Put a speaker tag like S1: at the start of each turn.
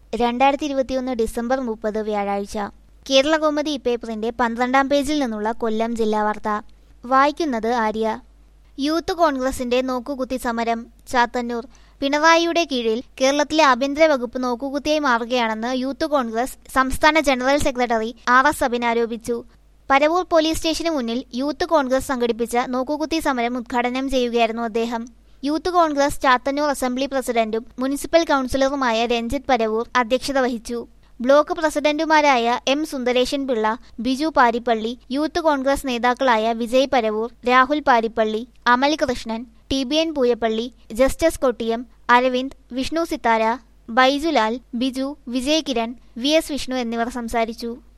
S1: രണ്ടായിരത്തി ഇരുപത്തിയൊന്ന് ഡിസംബർ മുപ്പത് വ്യാഴാഴ്ച കേരളകൗമുദി പേപ്പറിന്റെ പന്ത്രണ്ടാം പേജിൽ നിന്നുള്ള കൊല്ലം ജില്ലാ വാർത്ത വായിക്കുന്നത് ആര്യ യൂത്ത് കോൺഗ്രസിന്റെ നോക്കുകുത്തി സമരം ചാത്തന്നൂർ പിണറായിയുടെ കീഴിൽ കേരളത്തിലെ ആഭ്യന്തര വകുപ്പ് നോക്കുകുത്തിയായി മാറുകയാണെന്ന് യൂത്ത് കോൺഗ്രസ് സംസ്ഥാന general secretary R S Sabin ആരോപിച്ചു പരവൂർ പോലീസ് സ്റ്റേഷന് മുന്നിൽ യൂത്ത് കോൺഗ്രസ് സംഘടിപ്പിച്ച നോക്കുകുത്തി സമരം ഉദ്ഘാടനം ചെയ്യുകയായിരുന്നു അദ്ദേഹം യൂത്ത് കോൺഗ്രസ് ചാത്തന്നൂർ അസംബ്ലി പ്രസിഡന്റും മുനിസിപ്പൽ കൗൺസിലറുമായ രഞ്ജിത്ത് പരവൂർ അധ്യക്ഷത വഹിച്ചു ബ്ലോക്ക് പ്രസിഡന്റുമാരായ M Sundaresan Pillai Biju Parippally youth congress നേതാക്കളായ Vijay Paravur Rahul Parippally Amal Krishnan T B N Pooyappally Justice Kottiyam Aravind Vishnu Sithara Baijulal Biju Vijay Kiran V S Vishnu എന്നിവർ സംസാരിച്ചു